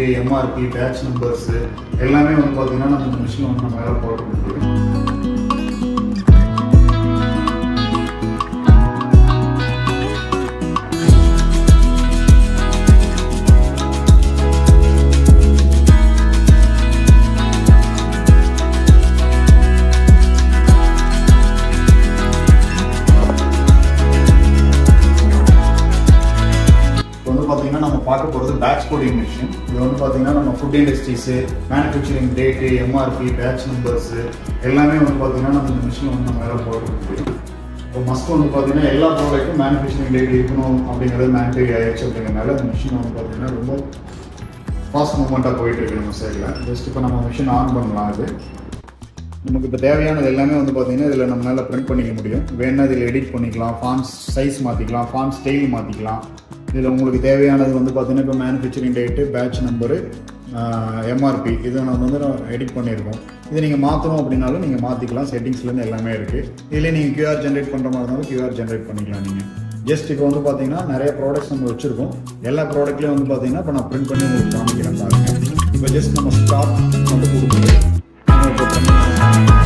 Date MRP batch numbers எல்லாமே வந்து பார்த்தீங்கன்னா நம்ம இந்த மிஷினில் வந்து நம்ம மேலே போட முடியும் இப்போ வந்து பார்த்தீங்கன்னா நம்ம பார்க்க போகிறது பேட்ச் கோடிங் மிஷின் இது வந்து பார்த்தீங்கன்னா நம்ம food industries manufacturing date MRP batch numbers எல்லாமே வந்து பார்த்தீங்கன்னா நம்ம இந்த மிஷினில் வந்து நம்ம மேலே போட முடியும் இப்போ மஸ்ட் வந்து பார்த்தீங்கன்னா எல்லா ப்ராடக்ட்டும் மேனுஃபேக்சரிங் டேட் இருக்கணும் அப்படிங்கிறது மேண்டரி ஆயிடுச்சு அப்படிங்கிறனால இந்த மிஷின் வந்து பார்த்தீங்கன்னா ரொம்ப ஃபாஸ்ட் மூவ்மெண்ட்டாக போயிட்டு இருக்கு நம்ம சைடில் ஜஸ்ட் இப்போ நம்ம மிஷின் ஆன் பண்ணலாம் அது நமக்கு இப்போ தேவையானது எல்லாமே வந்து பார்த்தீங்கன்னா இதில் நம்மளால் பிரிண்ட் பண்ணிக்க முடியும் வேணா இதில் எடிட் பண்ணிக்கலாம் ஃபான்ஸ் சைஸ் மாற்றிக்கலாம் ஃபான்ஸ் ஸ்டைல் மாற்றிக்கலாம் இதில் உங்களுக்கு தேவையானது வந்து பார்த்தீங்கன்னா இப்போ manufacturing date batch number MRP இதை நம்ம வந்து எடிட் பண்ணியிருக்கோம் இதை நீங்கள் மாற்றணும் அப்படின்னாலும் நீங்கள் மாற்றிக்கலாம் செட்டிங்ஸ்லேருந்து எல்லாமே இருக்குது இதில் நீங்கள் கியூஆர் ஜென்ரேட் பண்ணுற மாதிரி இருந்தாலும் கியூஆர் ஜென்ரேட் பண்ணிக்கலாம் நீங்கள் ஜஸ்ட் இப்போ வந்து பார்த்தீங்கன்னா நிறைய ப்ராடக்ட்ஸ் நம்ம வச்சுருக்கோம் எல்லா ப்ராடக்ட்லேயும் வந்து பார்த்தீங்கன்னா இப்போ நான் பிரிண்ட் பண்ணி உங்களுக்கு காமிக்கிறேன் பாருங்க இப்போ ஜஸ்ட் நம்ம ஸ்டாப் மட்டும் கொடுக்குறது நம்ம இப்போ print பண்ணலாம்.